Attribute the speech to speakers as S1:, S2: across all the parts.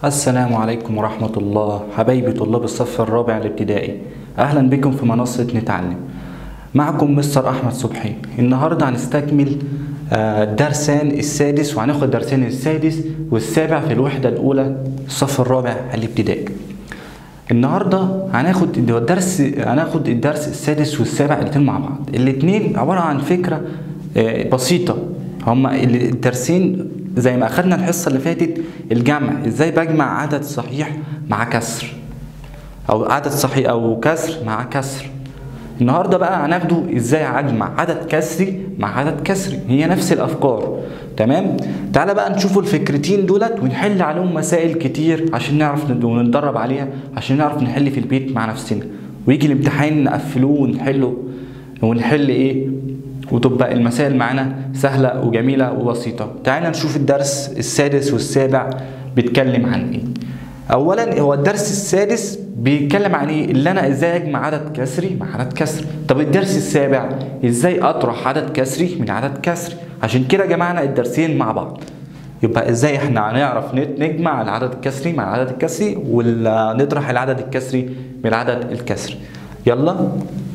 S1: السلام عليكم ورحمة الله حبايبي طلاب الصف الرابع الابتدائي أهلا بكم في منصة نتعلم معكم مستر أحمد صبحي النهاردة هنستكمل آه، درسان السادس وهناخد درسان السادس والسابع في الوحدة الأولى الصف الرابع الابتدائي النهارده هناخد الدرس هناخد الدرس السادس والسابع الاتنين مع بعض الاتنين عبارة عن فكرة آه، بسيطة هما الدرسين زي ما اخدنا الحصة اللي فاتت الجمع ازاي بجمع عدد صحيح مع كسر او عدد صحيح او كسر مع كسر النهارده بقى هناخده ازاي اجمع عدد كسري مع عدد كسري هي نفس الافكار تمام تعالى بقى نشوفوا الفكرتين دولت ونحل عليهم مسائل كتير عشان نعرف ند- ونتدرب عليها عشان نعرف نحل في البيت مع نفسنا ويجي الامتحان نقفلوه ونحله ونحل ايه وتبقى المسائل معانا سهلة وجميلة وبسيطة تعالى نشوف الدرس السادس والسابع بيتكلم عن ايه اولا هو الدرس السادس بيتكلم عن ايه اللي انا ازاي اجمع عدد كسري مع عدد كسري طب الدرس السابع ازاي اطرح عدد كسري من عدد كسري عشان كده جمعنا الدرسين مع بعض يبقى ازاي احنا هنعرف نت- نجمع العدد الكسري مع العدد الكسري ونطرح العدد الكسري من العدد الكسري يلا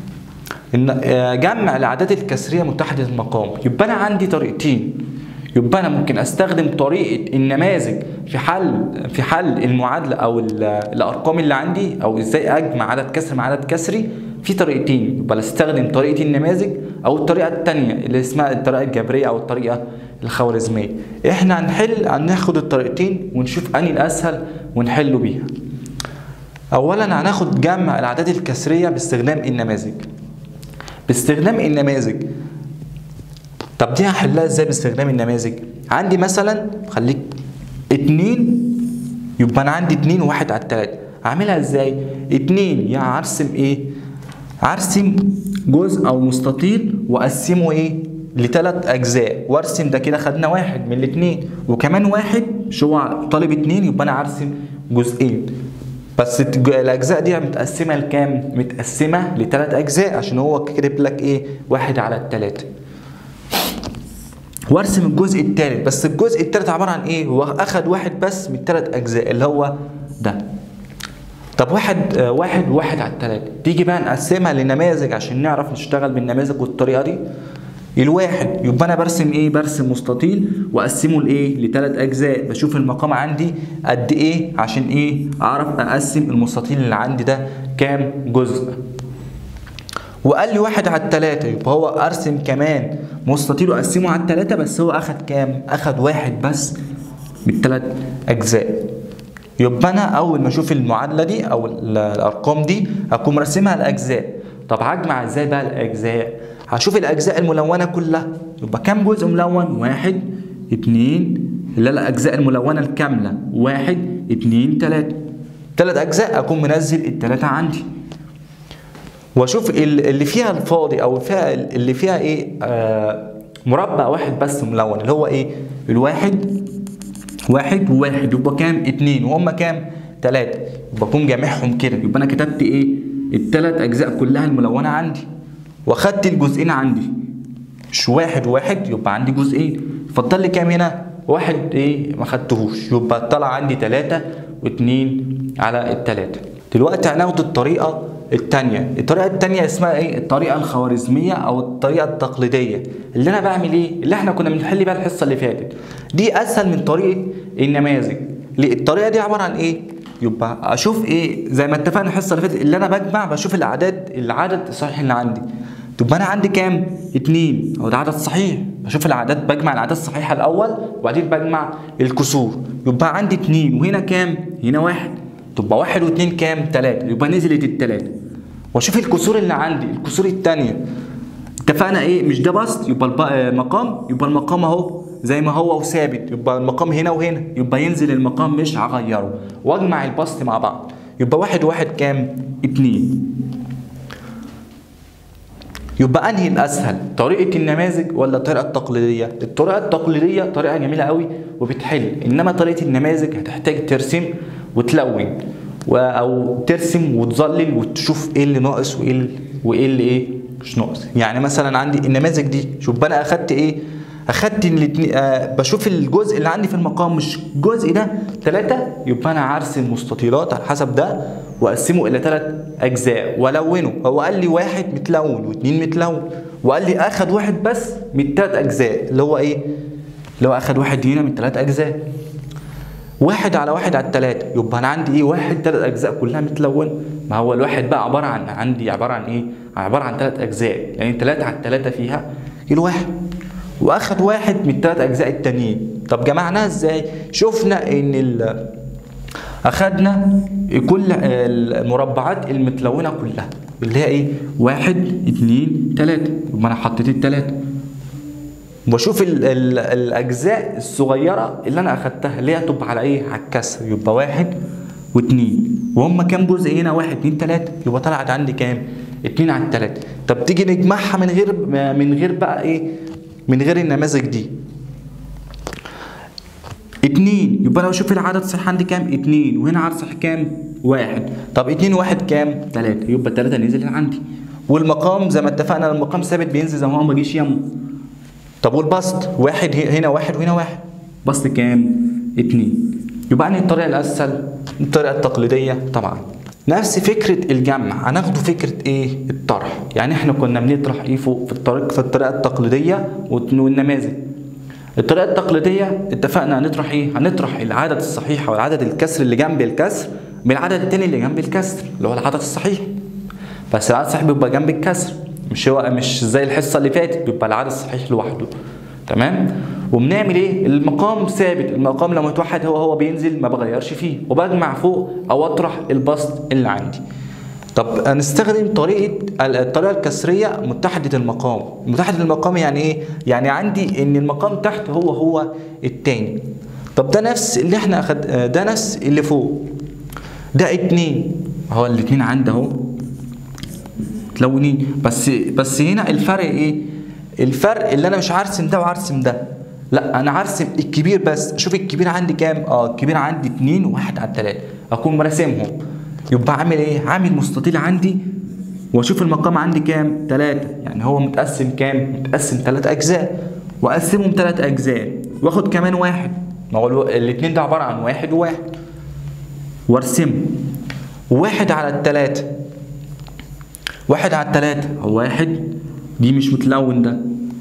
S1: إن آه، جمع الاعداد الكسريه متحده المقام يبقى انا عندي طريقتين يبقى انا ممكن استخدم طريقه النماذج في حل في حل المعادله او ال- الارقام اللي عندي او ازاي اجمع عدد كسر مع عدد كسري في طريقتين يبقى استخدم طريقه النماذج او الطريقه الثانيه اللي اسمها الطريقه الجبريه او الطريقه الخوارزميه احنا هنحل هناخد الطريقتين ونشوف انهي الاسهل ونحله بيها اولا هناخد جمع الاعداد الكسريه باستخدام النماذج باستخدام النماذج طب دي هحلها ازاي باستخدام النماذج عندي مثلا خليك اتنين يبقى انا عندي اتنين وواحد على التلاتة اعملها ازاي اتنين يعني ارسم ايه ارسم جزء او مستطيل واقسمه ايه لتلات اجزاء وارسم ده كده خدنا واحد من الاتنين وكمان واحد مش هو طالب اتنين يبقى انا هرسم جزئين بس الج- الاجزاء دي متقسمه لكام متقسمه لثلاث اجزاء عشان هو كاتب لك ايه واحد على الثلاثه وارسم الجزء الثالث بس الجزء الثالث عباره عن ايه هو اخد واحد بس من الثلاث اجزاء اللي هو ده طب واحد آه، واحد واحد على الثلاثة تيجي بقى نقسمها لنماذج عشان نعرف نشتغل بالنماذج والطريقة دي الواحد يبقى انا برسم ايه برسم مستطيل واقسمه لايه لثلاث اجزاء بشوف المقام عندي قد ايه عشان ايه اعرف اقسم المستطيل اللي عندي ده كام جزء وقال لي واحد على التلاتة يبقى هو ارسم كمان مستطيل واقسمه على التلاتة بس هو اخد كام اخد واحد بس من التلات اجزاء يبقى انا اول ما اشوف المعادله دي او ال- الارقام دي اكون مرسمها الاجزاء طب هجمع ازاي بقى الاجزاء هشوف الاجزاء الملونه كلها يبقى كام جزء ملون واحد اتنين اللي هي الاجزاء الملونه الكامله واحد اتنين تلاته تلات اجزاء اكون منزل التلاته عندي واشوف ال- اللي فيها الفاضي او فيها اللي فيها ايه آه مربع واحد بس ملون اللي هو ايه الواحد واحد وواحد يبقى كام اتنين وهم كام تلاتة يبقى اكون جامعهم كده يبقى انا كتبت ايه التلات اجزاء كلها الملونة عندي واخدت الجزئين عندي مش واحد وواحد يبقى عندي جزئين فضل لي كام هنا واحد ايه ما خدتهوش يبقى طلع عندي تلاتة واتنين على التلاتة دلوقتي هناخد الطريقة التانية الطريقة التانية اسمها ايه الطريقة الخوارزمية او الطريقة التقليدية اللي انا بعمل ايه اللي احنا كنا بنحل بيها الحصة اللي فاتت دي اسهل من طريقة النماذج ليه؟ الطريقة دي عبارة عن ايه يبقى اشوف ايه زي ما اتفقنا الحصة اللي فاتت اللي انا بجمع بشوف الاعداد العدد الصحيح اللي عندي تبقى انا عندي كام اتنين هو ده عدد صحيح بشوف الاعداد بجمع الاعداد الصحيحة الاول وبعدين بجمع الكسور يبقى عندي اتنين وهنا كام هنا واحد تبقى واحد واتنين كام تلاتة يبقى نزلت التلاتة واشوف الكسور اللي عندي الكسور التانية اتفقنا ايه مش ده بسط يبقى الب- آه، مقام يبقى المقام اهو زي ما هو وثابت يبقى المقام هنا وهنا يبقى ينزل المقام مش هغيره واجمع البسط مع بعض يبقى واحد واحد كام اتنين يبقى انهي الاسهل طريقه النماذج ولا الطريقه التقليديه الطريقه التقليديه طريقه جميله قوي وبتحل انما طريقه النماذج هتحتاج ترسم وتلون و- او ترسم وتظلل وتشوف ايه اللي ناقص وايه ال- وايه اللي ايه مش ناقص يعني مثلا عندي النماذج دي شوف بقى انا اخدت ايه اخدت الاتنين آه بشوف الجزء اللي عندي في المقام مش الجزء ده ثلاثة يبقى انا هرسم مستطيلات على حسب ده واقسمه الى ثلاث اجزاء والونه هو قال لي واحد متلون واثنين متلون وقال لي اخد واحد بس من ثلاث اجزاء اللي هو ايه اللي هو اخد واحد هنا من ثلاث اجزاء واحد على واحد على التلاتة يبقى انا عندي ايه واحد تلات اجزاء كلها متلون ما هو الواحد بقى عبارة عن عندي عبارة عن ايه عبارة عن تلات اجزاء يعني تلاتة على التلاتة فيها الواحد واخد واحد من التلات اجزاء التانيين طب جمعناها ازاي شفنا ان ال اخدنا كل المربعات المتلونة كلها اللي هي ايه واحد اتنين تلاتة يبقى انا حطيت التلاتة واشوف ال ال الاجزاء الصغيره اللي انا اخدتها اللي هي تبقى على ايه على الكسر يبقى واحد واثنين وهم كام جزء هنا واحد اتنين تلاته يبقى طلعت عندي كام اتنين على التلاته طب تيجي نجمعها من غير من غير بقى ايه من غير النماذج دي اتنين يبقى انا بشوف العدد صح عندي كام اتنين وهنا عدد صح كام واحد طب اتنين وواحد كام تلاته يبقى التلاته نزل عندي والمقام زي ما اتفقنا المقام ثابت بينزل زي ما هو ما جيش يمه طب والبسط واحد هنا واحد وهنا واحد بسط كام؟ اتنين يبقى انهي الطريقة الأسهل؟ الطريقة التقليدية طبعا نفس فكرة الجمع هناخده فكرة ايه؟ الطرح يعني احنا كنا بنطرح ايه فوق في الطريق في الطريقة التقليدية والنماذج الطريقة التقليدية اتفقنا هنطرح ايه؟ هنطرح العدد الصحيح او العدد الكسر اللي جنب الكسر بالعدد التاني اللي جنب الكسر اللي هو العدد الصحيح بس العدد الصحيح بيبقى جنب الكسر مش هو مش زي الحصه اللي فاتت بيبقى العدد الصحيح لوحده تمام وبنعمل ايه المقام ثابت المقام لما يتوحد هو هو بينزل ما بغيرش فيه وبجمع فوق او اطرح البسط اللي عندي طب هنستخدم طريقه الطريقه الكسريه متحده المقام متحده المقام يعني ايه يعني عندي ان المقام تحت هو هو التاني طب ده نفس اللي احنا اخد ده نفس اللي فوق ده اتنين هو الاتنين عندي اهو متلونين بس بس هنا الفرق ايه الفرق اللي انا مش هرسم ده وهرسم ده لا انا هرسم الكبير بس شوف الكبير عندي كام اه الكبير عندي اتنين وواحد على التلاته اكون مراسمهم يبقى عامل ايه عامل مستطيل عندي واشوف المقام عندي كام تلاتة يعني هو متقسم كام متقسم تلات اجزاء واقسمهم تلات اجزاء واخد كمان واحد ما هو الاتنين ده عباره عن واحد وواحد وارسمه واحد على التلاته واحد على التلاتة هو واحد دي مش متلون ده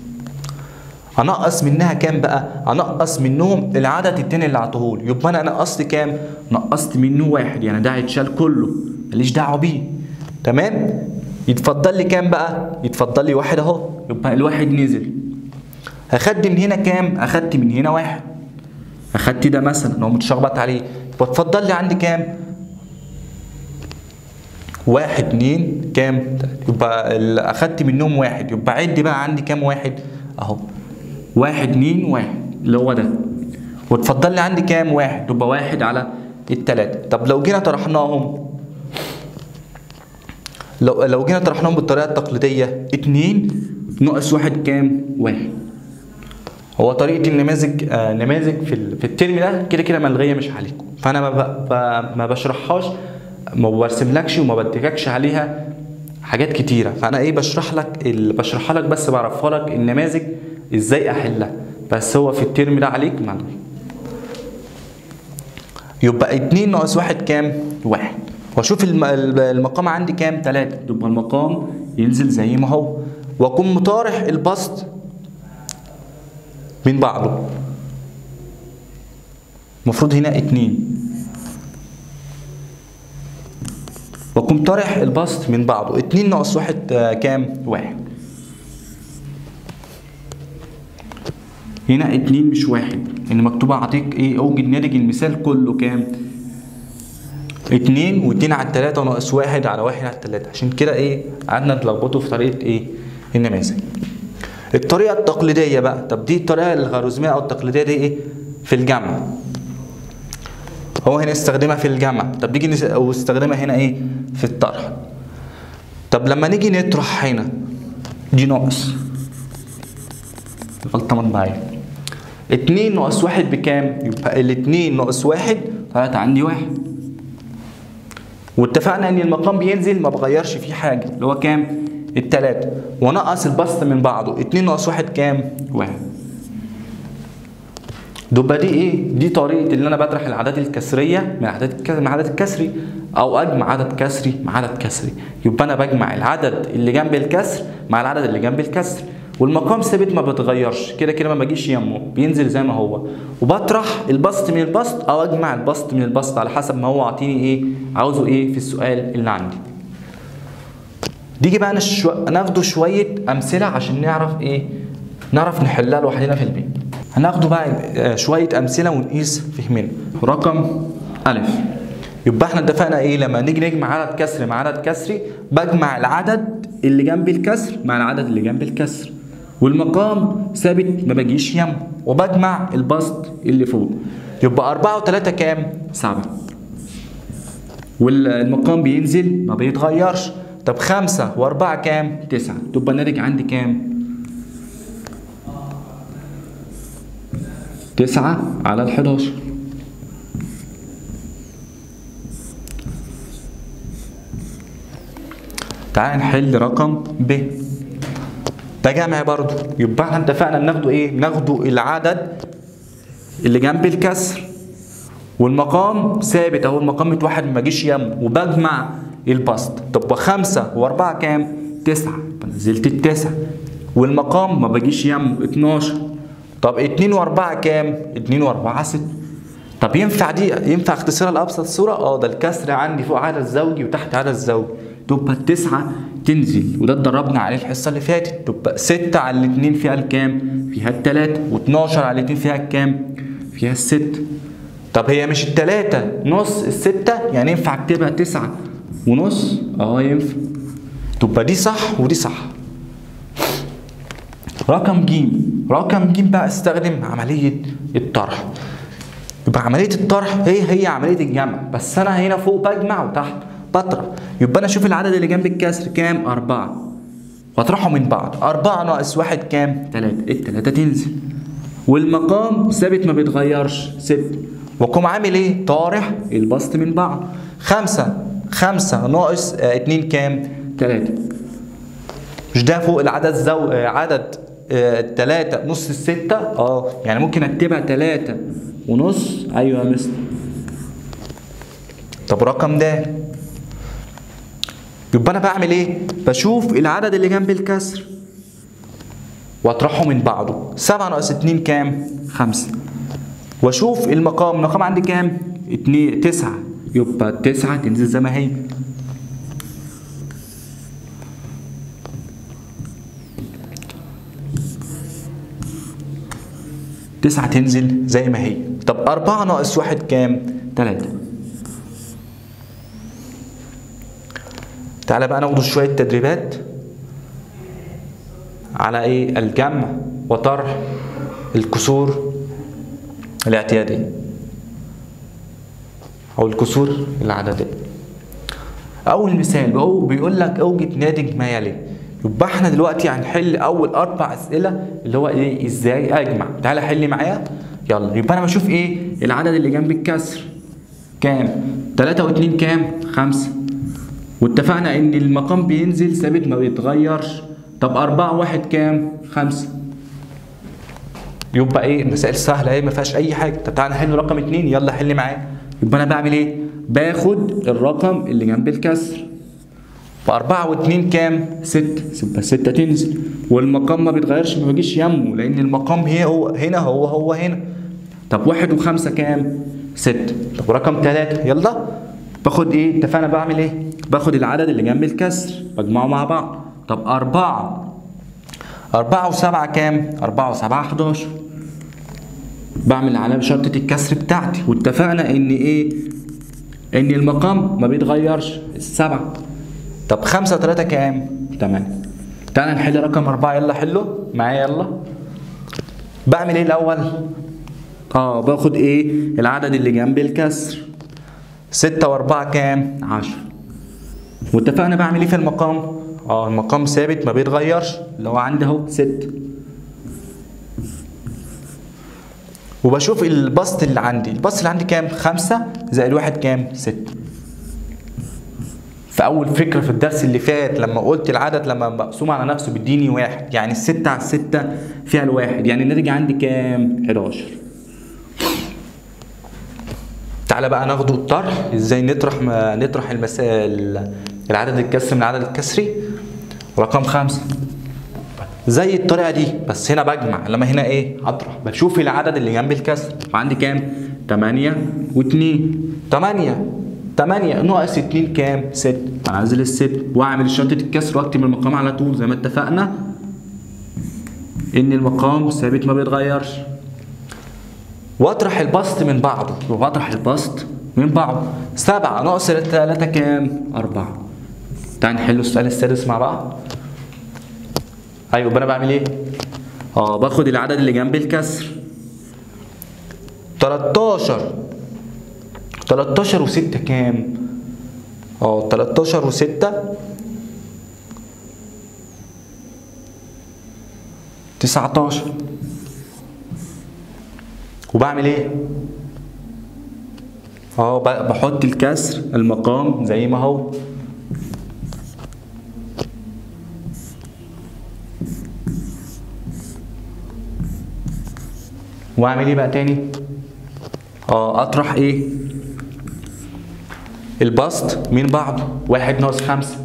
S1: هنقص منها كام بقى؟ هنقص منهم العدد التاني اللي عطوهولي يبقى انا نقصت كام؟ نقصت منه واحد يعني ده هيتشال كله ماليش دعوه بيه تمام؟ يتفضل لي كام بقى؟ يتفضل لي واحد اهو يبقى الواحد نزل اخدت من هنا كام؟ اخدت من هنا واحد اخدت ده مثلا هو متشخبط عليه يبقى اتفضل لي عندي كام؟ واحد اتنين كام يبقى اخدت منهم واحد يبقى عد بقى عندي كام واحد اهو واحد اتنين واحد اللي هو ده واتفضل لي عندي كام واحد يبقى واحد على التلاتة طب لو جينا طرحناهم لو لو جينا طرحناهم بالطريقة التقليدية اتنين ناقص واحد كام واحد هو طريقة النماذج آه نماذج في, في الترم ده كده كده ملغية مش عليكم فأنا ما, ب... ما بشرحهاش ما برسملكش وما بديككش عليها حاجات كتيره فانا ايه بشرح لك اللي بشرحها لك بس بعرفها لك النماذج ازاي احلها بس هو في الترم ده عليك معلومه يبقى اتنين ناقص واحد كام واحد واشوف المقام عندي كام تلاتة يبقى المقام ينزل زي ما هو واكون مطارح البسط من بعضه المفروض هنا اتنين واكون طارح البسط من بعضه اتنين ناقص واحد كام واحد هنا اتنين مش واحد ان مكتوب اعطيك ايه اوجد ناتج المثال كله كام اتنين واتنين على التلاتة ناقص واحد على واحد على التلاتة عشان كده ايه قعدنا نتلخبطوا في طريقة ايه النماذج الطريقة التقليدية بقى طب دي الطريقة الخوارزمية او التقليدية دي ايه في الجمع هو هنا استخدمها في الجمع طب نيجي نستخدمها هنا ايه في الطرح طب لما نيجي نطرح هنا دي ناقص غلطة مطبعية اتنين ناقص واحد بكام؟ يبقى الاتنين ناقص واحد طلعت عندي واحد واتفقنا ان المقام بينزل ما بغيرش فيه حاجة اللي هو كام؟ التلاتة ونقص البسط من بعضه اتنين ناقص واحد كام؟ واحد تبقى دي ايه دي طريقه اللي انا بطرح الاعداد الكسريه من عدد الك- من عدد الكسري او اجمع عدد كسري مع عدد كسري يبقى انا بجمع العدد اللي جنب الكسر مع العدد اللي جنب الكسر والمقام ثابت ما بيتغيرش كده كده ما بجيش يمه بينزل زي ما هو وبطرح البسط من البسط او اجمع البسط من البسط على حسب ما هو عاطيني ايه عاوزه ايه في السؤال اللي عندي نيجي بقى نشو... ناخده شويه امثله عشان نعرف ايه نعرف نحلها لوحدنا في البيت هناخده بقى آه، شويه امثله ونقيس فهمنا رقم الف يبقى احنا اتفقنا ايه لما نيجي نجمع عدد كسري مع عدد كسري بجمع العدد اللي جنب الكسر مع العدد اللي جنب الكسر والمقام ثابت ما بجيش يم وبجمع البسط اللي فوق يبقى أربعة وتلاتة كام؟ سبعة والمقام بينزل ما بيتغيرش طب خمسة وأربعة كام؟ تسعة تبقى الناتج عندي كام؟ تسعة على الحداشر تعال نحل رقم ب ده جمع برضو يبقى احنا اتفقنا بناخده ايه؟ بناخده العدد اللي جنب الكسر والمقام ثابت اهو المقام متوحد ما جيش يم وبجمع البسط طب خمسة وأربعة كام؟ تسعة نزلت التسعة والمقام ما بجيش يم 12 طب اتنين وأربعة كام؟ اتنين وأربعة ستة طب ينفع دي ينفع اختصارها لأبسط صورة؟ اه ده الكسر عندي فوق عدد زوجي وتحت عدد زوجي تبقى التسعة تنزل وده اتدربنا عليه الحصة اللي فاتت تبقى ستة على الاتنين فيها الكام؟ فيها التلاتة و12 على الاتنين فيها الكام؟ فيها الستة طب هي مش التلاتة نص الستة يعني ينفع اكتبها تسعة ونص اه ينفع تبقى دي صح ودي صح رقم جيم رقم جيم بقى استخدم عملية الطرح يبقى عملية الطرح هي هي عملية الجمع بس أنا هنا فوق بجمع وتحت بطرح يبقى أنا أشوف العدد اللي جنب الكسر كام أربعة وأطرحهم من بعض أربعة ناقص واحد كام تلاتة التلاتة تنزل والمقام ثابت ما بيتغيرش ست وقوم عامل ايه طارح البسط من بعض خمسة خمسة ناقص آه اتنين كام تلاتة مش ده فوق العدد زو آه عدد آه تلاتة نص الستة اه يعني ممكن اكتبها تلاتة ونص ايوه يا مستر طب رقم ده يبقى انا بعمل ايه بشوف العدد اللي جنب الكسر واطرحه من بعضه سبعة ناقص اتنين كام خمسة واشوف المقام المقام عندي كام اتنين تسعة يبقى التسعة تنزل زي ما هي تسعة تنزل زي ما هي طب أربعة ناقص واحد كام تلاتة تعالى بقى ناخد شوية تدريبات على ايه الجمع وطرح الكسور الاعتيادية أو الكسور العددية أول مثال هو بيقول لك أوجد ناتج ما يلي يبقى احنا دلوقتي هنحل أول أربع أسئلة اللي هو إيه إزاي أجمع تعالى حل معايا يلا يبقى أنا بشوف إيه العدد اللي جنب الكسر كام تلاتة واتنين كام خمسة واتفقنا إن المقام بينزل ثابت ما بيتغيرش طب أربعة واحد كام خمسة يبقى ايه مسائل سهله ايه ما فيهاش اي حاجه طب تعالى نحل رقم اتنين يلا حل معايا يبقى انا بعمل ايه باخد الرقم اللي جنب الكسر فأربعة واتنين كام؟ ستة يبقى ستة تنزل والمقام ما بيتغيرش ما بيجيش يمه لأن المقام هي هو هنا هو هو هنا طب واحد وخمسة كام؟ ستة طب رقم تلاتة يلا باخد ايه؟ اتفقنا بعمل ايه؟ باخد العدد اللي جنب الكسر بجمعه مع بعض طب أربعة أربعة وسبعة كام؟ أربعة وسبعة حداشر بعمل علامة شرطة الكسر بتاعتي واتفقنا إن إيه؟ إن المقام ما بيتغيرش السبعة طب خمسة وتلاتة كام؟ تمانية تعالى نحل رقم أربعة يلا حله معايا يلا بعمل إيه الأول؟ آه باخد إيه؟ العدد اللي جنب الكسر ستة وأربعة كام؟ عشرة واتفقنا بعمل إيه في المقام؟ اه المقام ثابت ما بيتغيرش اللي هو عندي اهو ست وبشوف البسط اللي عندي البسط اللي عندي كام خمسة زائد واحد كام ستة في أول فكرة في الدرس اللي فات لما قلت العدد لما مقسوم على نفسه بيديني واحد يعني الستة على الستة فيها الواحد يعني الناتج عندي كام 11 تعالى بقى ناخده الطرح ازاي نطرح ما نطرح المسائل العدد الكسري من العدد الكسري رقم خمسة زي الطريقة دي بس هنا بجمع لما هنا ايه هطرح بشوف العدد اللي جنب الكسر فعندي كام 8 و2 8 8 ناقص 2 كام 6 انزل الست واعمل شنطة الكسر واكتب المقام على طول زي ما اتفقنا ان المقام ثابت ما بيتغيرش واطرح البسط من بعضه واطرح البسط من بعضه سبعة ناقص تلاتة كام؟ أربعة تعال نحل السؤال السادس مع بعض أيوة يبقى أنا بعمل إيه؟ أه باخد العدد اللي جنب الكسر 13 13 و6 كام؟ اه 13 و6 19 وبعمل ايه؟ اه ب- بحط الكسر المقام زي ما هو واعمل ايه بقى تاني؟ اه اطرح ايه؟ البسط من بعضه واحد ناقص خمسة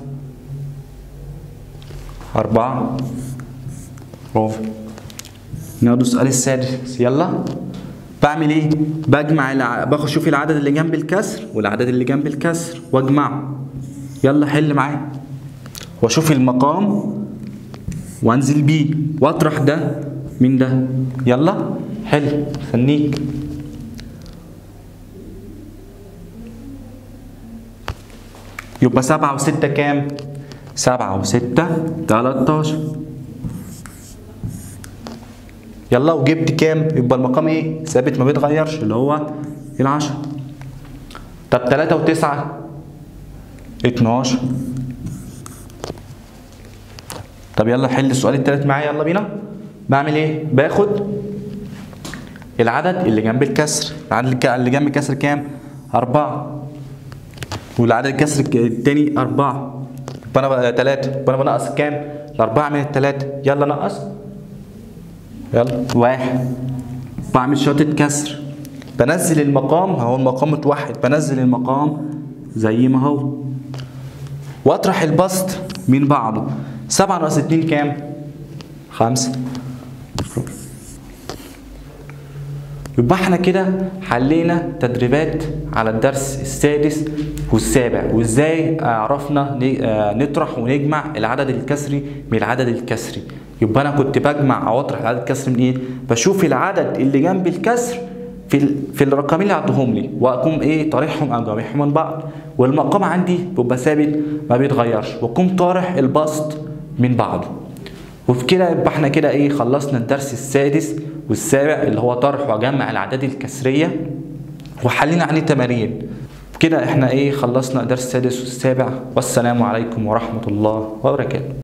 S1: أربعة برافو ناخد السؤال السادس يلا بعمل ايه بجمع الع... باخد اشوف العدد اللي جنب الكسر والعدد اللي جنب الكسر واجمعه يلا حل معايا واشوف المقام وانزل بيه واطرح ده من ده يلا حل استنيك يبقى سبعة وستة كام؟ سبعة وستة تلاتاشر يلا وجبت كام يبقى المقام ايه ثابت ما بيتغيرش اللي هو العشرة طب تلاتة وتسعة اتناشر طب يلا حل السؤال التالت معايا يلا بينا بعمل ايه باخد العدد اللي جنب الكسر العدد اللي جنب الكسر كام أربعة والعدد الكسر التاني أربعة يبقى أنا بقى تلاتة يبقى أنا بنقص كام الأربعة من التلاتة يلا نقص يلا واحد بعمل شوطة كسر بنزل المقام اهو المقام متوحد بنزل المقام زي ما هو واطرح البسط من بعضه سبعة ناقص اتنين كام؟ خمسة يبقى احنا كده حلينا تدريبات على الدرس السادس والسابع وازاي عرفنا نطرح ونجمع العدد الكسري من العدد الكسري يبقى انا كنت بجمع او اطرح العدد الكسري من ايه بشوف العدد اللي جنب الكسر في ال... في الرقمين اللي عطوهم لي واقوم ايه طارحهم او جامعهم من بعض والمقام عندي بيبقى ثابت ما بيتغيرش واقوم طارح البسط من بعضه وفي كده يبقى احنا كده ايه خلصنا الدرس السادس والسابع اللي هو طرح وجمع الاعداد الكسريه وحلينا عليه تمارين كده احنا ايه خلصنا الدرس السادس والسابع والسلام عليكم ورحمه الله وبركاته